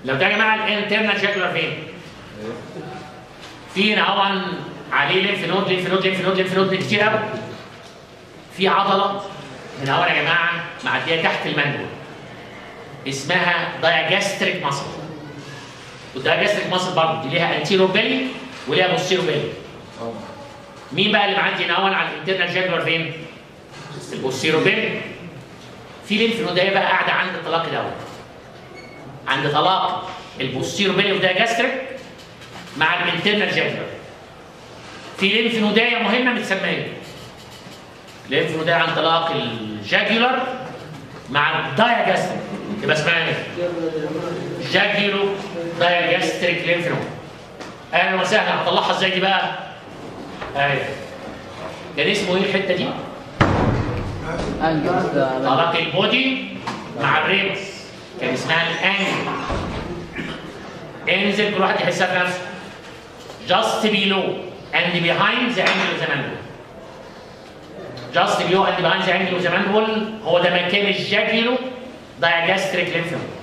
لو ده يا جماعه الانترنال جاكولار فين في هنا عليه لينف نود لينف نود لينف نود لينف نود كتير قوي في عضله من اول يا جماعه معديه تحت المندول اسمها دايجاستريك ماسل والدايجاستريك ماسل برضه دي ليها انتيرو بيلي وليها بوستيرو بيلي مين بقى اللي معدي هنا على الانترنال جاكولار فين؟ البوستيرو بيلي في لينف نوديه بقى قاعده عند الطلاق الاول عند طلاق البوستيرو بيلي ودايجاستريك مع الانترنال جاكولار في لينف نوديه مهمه متسميه لينف نوديه عن طلاق الجاكولار مع الدايجاستريك يبقى اسمها ايه؟ جاكيولو دايجاستريك لينف نود اهلا وسهلا هطلعها ازاي دي بقى؟ ايوه كان اسمه ايه الحته دي؟ انجلز طلاق البودي مع الريبس كان اسمها الانجل انزل كل واحد يحسها في نفسه just below and behind the angle of the mandible just below and behind the angle of the mandible هو ده مكان الجاكيلو دايجاستريك لينف نود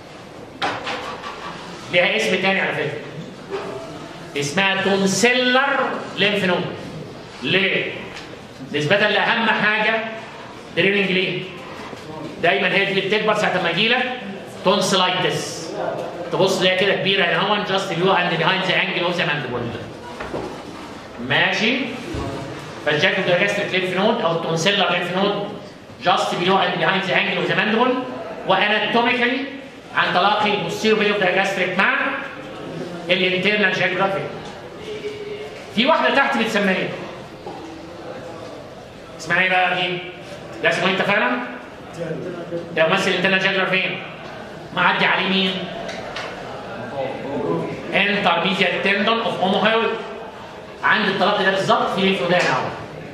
ليها اسم تاني على فكره اسمها تونسيلر لينف نود ليه؟ نسبة لأهم حاجة دريننج ليه؟ دايما هي دي اللي بتكبر ساعة ما يجي لك تونسلايتس تبص تلاقيها كده كبيرة هنا هون جاست فيو اند بيهايند ذا انجل اوف ذا ماندبل ماشي فالجاكو دايجاستريك لينف نود او التونسيلر لينف نود جاست بيلو اند بيهايند ذا انجل اوف ذا ماندبل واناتوميكالي عن تلاقي البوستيرو بيلو دايجاستريك مع الانترنال جاكوغرافي في واحدة تحت بتسميها ايه؟ اسمها ايه بقى دي؟ ده اسمه انت فعلا؟ ده ممثل انترنال جاكوغرافي فين؟ معدي عليه مين؟ انترميديات تندون اوف اوموهيول عند الطلاق ده بالظبط في ليفودان اهو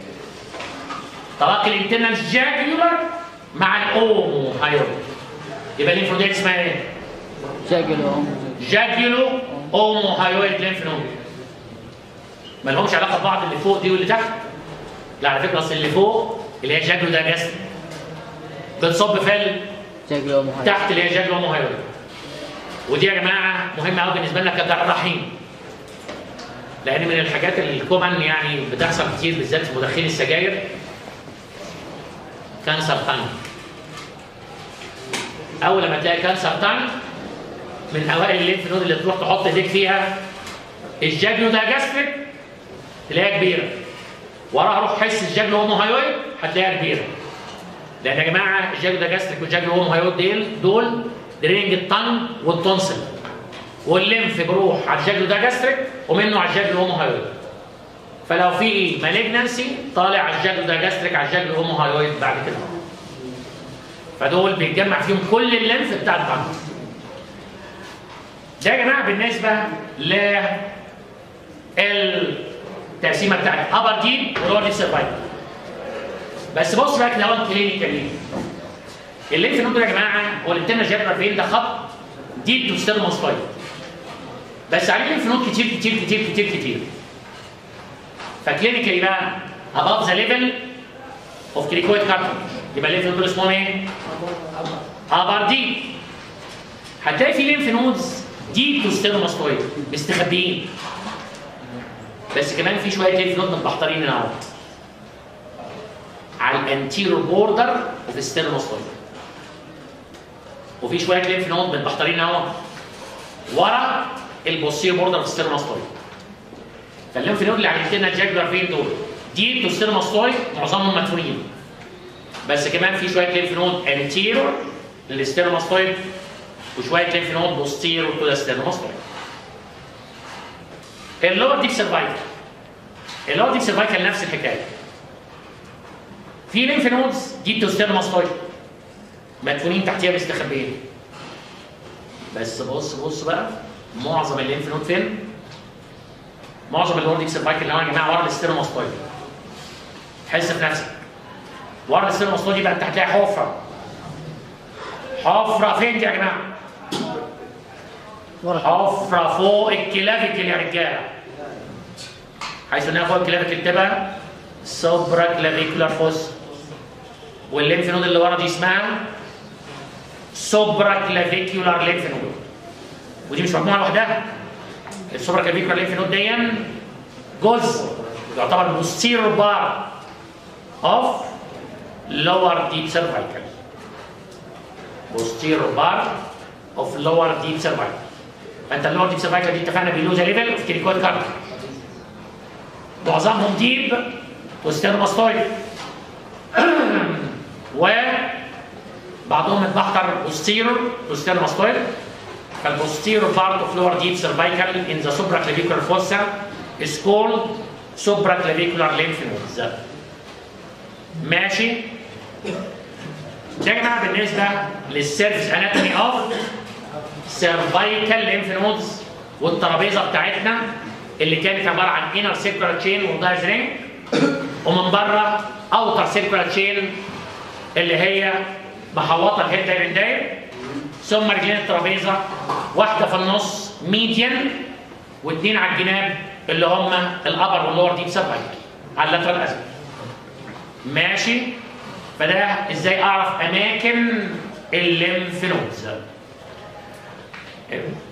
طلاق الانترنال جاكيولار مع الاوموهيول يبقى الليمفودات اسمها ايه؟ شكله جاكيولو اوموهيويد لينف نود ما لهمش علاقه ببعض اللي فوق دي واللي تحت لا على فكره اصل اللي فوق اللي هي جاكيولو ده جسم بتصب في ال- شكله محيط تحت اللي هي جاكيولو اوموهيويد ودي يا جماعه مهمه قوي بالنسبه لنا كجراحين لان من الحاجات الكومن يعني بتحصل كتير بالذات في مدخني السجاير كانسر تانك اول لما تلاقي كانسر تانك من اوائل الليمف نود اللي تروح تحط ايديك فيها الجاجلو ده جاستريك تلاقيها كبيره وراها روح حس الجاجلو هوموهايويد هتلاقيها كبيره لان يا جماعه الجاجلو ده جاستريك والجاجلو هوموهايويد دول دول درينج الطن والتونسل والليمف بيروح على الجاجلو ده جاستريك ومنه على الجاجلو هوموهايويد فلو في مالجنسي طالع على الجاجلو ده جاستريك على الجاجلو هوموهايويد بعد كده فدول بيتجمع فيهم كل الليمف بتاع الطن ده يا جماعه بالنسبه ل التقسيمه بتاعت ابر ديب ولور ديب سرفايفل بس بص بقى كده هو كلينيكالي الليمف نود يا جماعه هو الانترنال جيرنال فين ده خط ديب تو ستيرموسفايد بس عليه ليمف نود كتير كتير كتير كتير كتير فكلينيكالي بقى above the level of cricoid cartilage يبقى الليمف نود اسمهم ايه؟ ابر ديب هتلاقي في ليمف نودز دي تو ستيرماستويد مستخبيين بس كمان في شويه ليمف نود متبحترين هنا اهو على الانتيرور بوردر اوف الستيرماستويد وفي شويه ليمف نود متبحترين اهو ورا البوستير بوردر اوف الستيرماستويد فالليمف نود اللي على الانترنال جاكولار فين دول دي تو ستيرماستويد معظمهم مدفونين بس كمان في شويه ليمف نود انتيرور للستيرماستويد وشويه ليمف نود بوستيرور تو ذا ستيرماستويد اللور ديب سيرفايكال اللور ديب سيرفايكال نفس الحكايه في ليمف نودز دي تو ستيرماستويد مدفونين تحتيها مستخبيين بس بص بص بقى معظم الليمف نود فين؟ معظم اللور ديب سيرفايكال اللي هو يا جماعه ورا الستيرماستويد حس في نفسك ورا الستيرماستويد يبقى انت هتلاقي حفره حفره فين دي يا جماعه؟ ورا حفره فوق الكلافيكل يا رجاله حيث انها فوق الكلافيكل تبقى سوبرا كلافيكولار فوس والليمف نود اللي ورا دي اسمها سوبرا كلافيكولار ليمف نود ودي مش مجموعه لوحدها السوبر كلافيكولار ليمف نود دي جزء يعتبر posterior part of lower deep cervical posterior part of lower deep cervical فانت اللور ديب سيرفايكال دي اتفقنا بيلوزا ليفل اوف كيريكويد كارد معظمهم ديب وستيرماستويد وبعضهم اتبحر بوستيرور وستيرماستويد فالبوستيرور part of lower deep cervical in the supraclavicular fossa is called supraclavicular lymph nodes ماشي ده يا جماعه بالنسبه للسيرفس اناتومي اوف سيرفايكال ليمف نودز والترابيزه بتاعتنا اللي كانت عباره عن انر سيركولار تشين وندايز رينج ومن بره اوتر سيركولار تشين اللي هي محوطه الهيد داير داير ثم رجلين الترابيزه واحده في النص ميديان واثنين على الجناب اللي هم الابر واللور ديب سيرفايكال على اللاترال ازل ماشي فده ازاي اعرف اماكن الليمف نودز